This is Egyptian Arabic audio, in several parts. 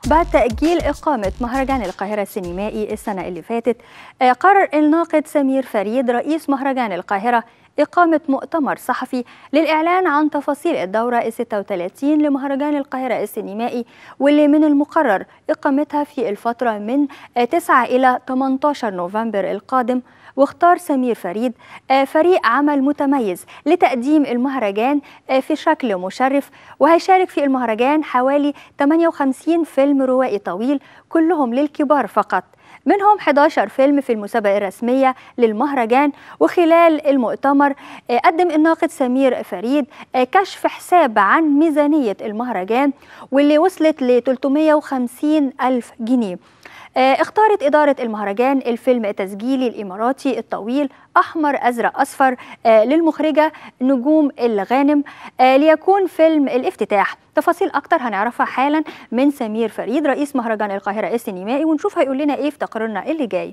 بعد تأجيل إقامة مهرجان القاهرة السينمائي السنة اللي فاتت آه، قرر الناقد سمير فريد رئيس مهرجان القاهرة إقامة مؤتمر صحفي للإعلان عن تفاصيل الدورة ال 36 لمهرجان القاهرة السينمائي واللي من المقرر إقامتها في الفترة من آه، 9 إلى 18 نوفمبر القادم واختار سمير فريد آه، فريق عمل متميز لتقديم المهرجان آه، في شكل مشرف وهيشارك في المهرجان حوالي 58 فيلم روائي طويل كلهم للكبار فقط منهم 11 فيلم في المسابقة الرسمية للمهرجان وخلال المؤتمر آه، قدم الناقد سمير فريد آه، كشف حساب عن ميزانية المهرجان واللي وصلت ل 350 ألف جنيه آه، اختارت إدارة المهرجان الفيلم التسجيلي الإماراتي الطويل أحمر أزرق أصفر آه، للمخرجة نجوم الغانم آه، ليكون فيلم الافتتاح تفاصيل أكتر هنعرفها حالا من سمير فريد رئيس مهرجان القاهرة السينمائي ونشوف هيقول لنا إيه في تقريرنا اللي جاي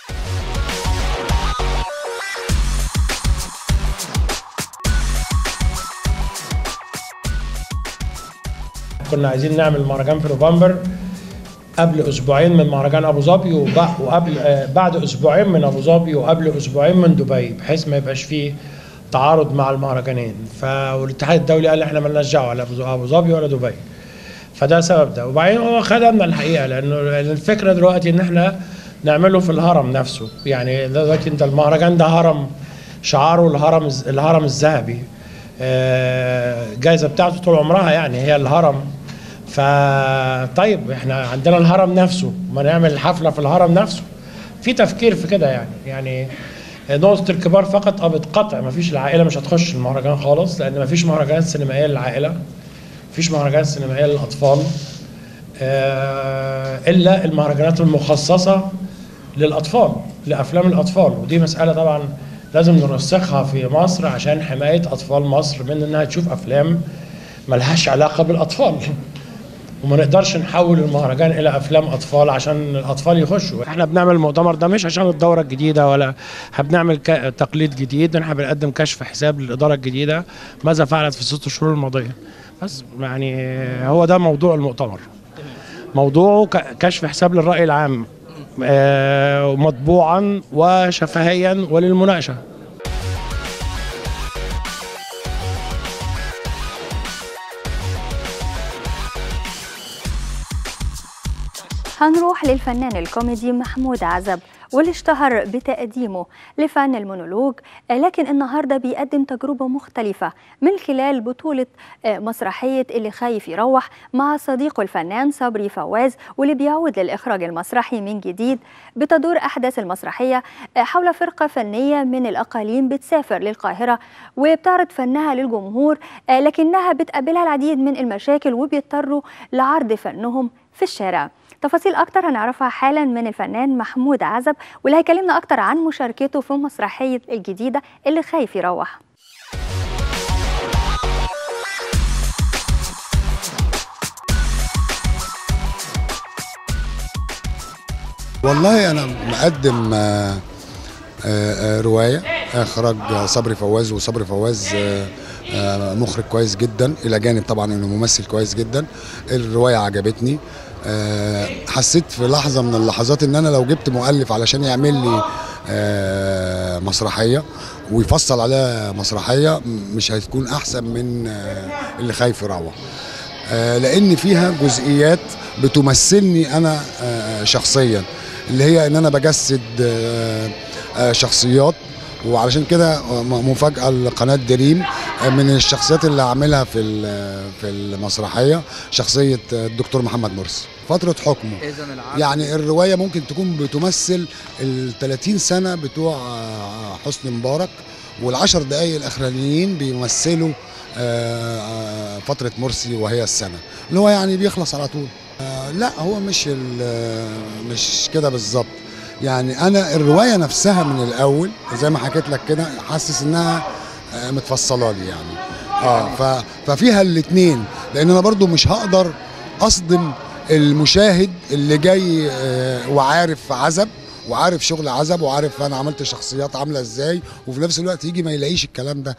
كنا عايزين نعمل مهرجان في نوفمبر قبل اسبوعين من مهرجان ابو ظبي وب- وقبل آه، بعد اسبوعين من ابو ظبي وقبل اسبوعين من دبي بحيث ما يبقاش فيه تعارض مع المهرجانين فالاتحاد الدولي قال احنا مالناش دعوه لا أبو- ابو ظبي ولا دبي فده سبب ده وبعدين هو خدمنا الحقيقه لانه الفكره دلوقتي ان احنا نعمله في الهرم نفسه يعني دلوقتي انت المهرجان ده هرم شعاره الهرم الز- الهرم الذهبي آه، الجائزه بتاعته طول عمرها يعني هي الهرم فطيب احنا عندنا الهرم نفسه ما نعمل الحفله في الهرم نفسه في تفكير في كده يعني يعني نقطة الكبار فقط اه بالقطع ما فيش العائلة مش هتخش المهرجان خالص لأن ما فيش مهرجانات سينمائية للعائلة مفيش مهرجانات سينمائية للأطفال آه، إلا المهرجانات المخصصة للأطفال لأفلام الأطفال ودي مسألة طبعا لازم نرسخها في مصر عشان حماية أطفال مصر من إنها تشوف أفلام ملهاش علاقة بالأطفال وما نقدرش نحول المهرجان الى افلام اطفال عشان الاطفال يخشوا احنا بنعمل المؤتمر ده مش عشان الدوره الجديده ولا احنا بنعمل ك- تقليد جديد احنا بنقدم كشف حساب للاداره الجديده ماذا فعلت في الست شهور الماضيه بس يعني هو ده موضوع المؤتمر موضوعه ك- كشف حساب للراي العام آه، مطبوعا وشفهيا وللمناقشه هنروح للفنان الكوميدي محمود عزب واللي اشتهر بتقديمه لفن المونولوج آه، لكن النهارده بيقدم تجربة مختلفة من خلال بطولة آه، مسرحية اللي خايف يروح مع صديقه الفنان صبري فواز واللي بيعود للإخراج المسرحي من جديد بتدور أحداث المسرحية آه، حول فرقة فنية من الأقاليم بتسافر للقاهرة وبتعرض فنها للجمهور آه، لكنها بتقابلها العديد من المشاكل وبيضطروا لعرض فنهم في الشارع تفاصيل أكتر هنعرفها حالا من الفنان محمود عزب واللي هيكلمنا أكتر عن مشاركته في مسرحية الجديدة اللي خايف يروح والله انا مقدم آه، آه، آه، روايه اخراج صبري فواز وصبري فواز آه، آه، مخرج كويس جدا الى جانب طبعا انه ممثل كويس جدا الروايه عجبتني آه، حسيت في لحظه من اللحظات ان انا لو جبت مؤلف علشان يعمل لي آه، مسرحيه ويفصل عليها مسرحيه م- مش هتكون احسن من آه، اللي خايف يروح آه، لان فيها جزئيات بتمثلني انا آه، شخصيا اللي هي ان انا بجسد آه، آه، شخصيات وعلشان كده م- مفاجاه لقناه دريم آه، من الشخصيات اللي هعملها في ال- في المسرحيه شخصيه آه، الدكتور محمد مرسي فتره حكمه اذا العرض يعني الروايه ممكن تكون بتمثل ال 30 سنه بتوع آه، حسني مبارك والعشر دقائق الاخرانيين بيمثلوا آه، آه، فتره مرسي وهي السنه اللي هو يعني بيخلص على طول آه، لا هو مش ال- مش كده بالظبط يعني انا الروايه نفسها من الاول زي ما حكيت لك كده حاسس انها آه، متفصله لي يعني اه ف- ففيها الاثنين لان انا برضو مش هقدر اصدم المشاهد اللي جاي آه، وعارف عزب وعارف شغل عزب وعارف انا عملت شخصيات عامله ازاي وفي نفس الوقت يجي ما يلاقيش الكلام ده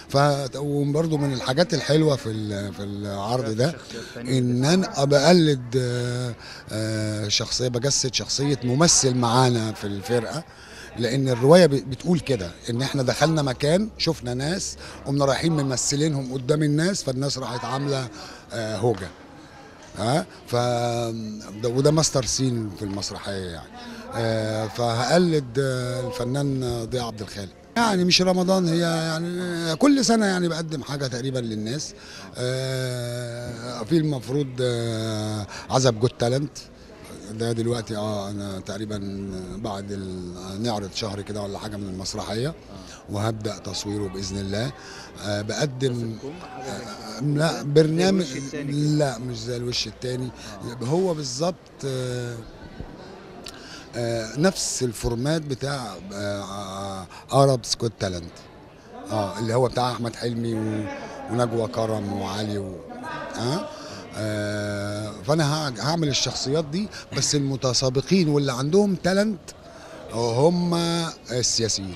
ف وبرضه من الحاجات الحلوه في ال- في العرض ده ان انا بقلد آه، آه، شخصيه بجسد شخصيه ممثل معانا في الفرقه لان الروايه ب- بتقول كده ان احنا دخلنا مكان شفنا ناس قمنا رايحين ممثلينهم قدام الناس فالناس راحت عامله آه، هوجه ها ف ده- وده ماستر سين في المسرحيه يعني آه، فهقلد آه، الفنان ضياء عبد الخالق يعني مش رمضان هي يعني كل سنه يعني بقدم حاجه تقريبا للناس آه، في المفروض آه، عزب جود تالنت ده دلوقتي اه انا تقريبا بعد ال- نعرض شهر كده ولا حاجه من المسرحيه وهبدا تصويره باذن الله آه بقدم آه لا برنامج الوش التاني كده. لا مش زي الوش التاني هو بالظبط آه آه نفس الفورمات بتاع ارب سكوت تالنت اه اللي هو بتاع احمد حلمي و... ونجوى كرم وعلي و... آه؟ آه فانا هع- هعمل الشخصيات دي بس المتسابقين واللي عندهم تالنت هم السياسيين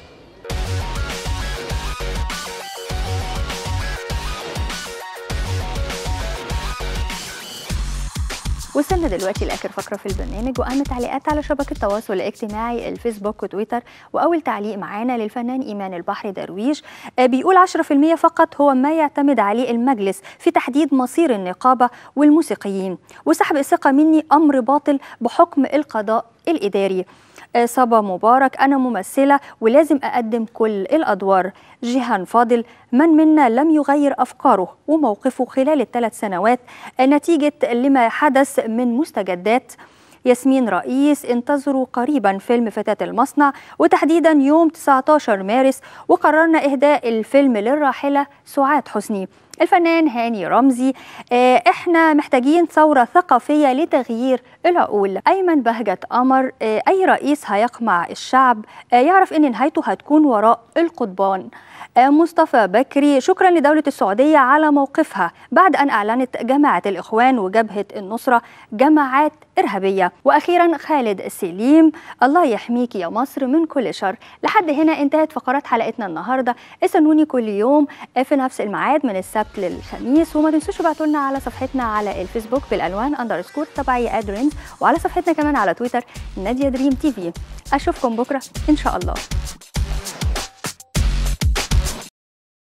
وصلنا دلوقتي لاخر فقره في البرنامج واهم تعليقات على شبكه التواصل الاجتماعي الفيسبوك وتويتر واول تعليق معانا للفنان ايمان البحر درويش آه، بيقول 10% فقط هو ما يعتمد عليه المجلس في تحديد مصير النقابه والموسيقيين وسحب الثقه مني امر باطل بحكم القضاء الاداري آه، صبا مبارك أنا ممثلة ولازم أقدم كل الأدوار جيهان فاضل من منا لم يغير أفكاره وموقفه خلال الثلاث سنوات آه، نتيجة لما حدث من مستجدات ياسمين رئيس انتظروا قريبا فيلم فتاة المصنع وتحديدا يوم 19 مارس وقررنا إهداء الفيلم للراحلة سعاد حسني الفنان هاني رمزي آه، احنا محتاجين ثورة ثقافية لتغيير العقول أيمن بهجت قمر آه، أي رئيس هيقمع الشعب آه، يعرف أن نهايته هتكون وراء القضبان آه، مصطفى بكري شكرا لدولة السعودية على موقفها بعد أن أعلنت جماعة الإخوان وجبهة النصرة جماعات إرهابية وأخيرا خالد سليم الله يحميك يا مصر من كل شر لحد هنا انتهت فقرات حلقتنا النهاردة استنوني كل يوم آه، في نفس الميعاد من السبت للخميس وما تنسوش تبعتوا لنا على صفحتنا على الفيسبوك بالألوان أندرسكور تبعي أدرينز وعلى صفحتنا كمان على تويتر نادية دريم تي في أشوفكم بكرة إن شاء الله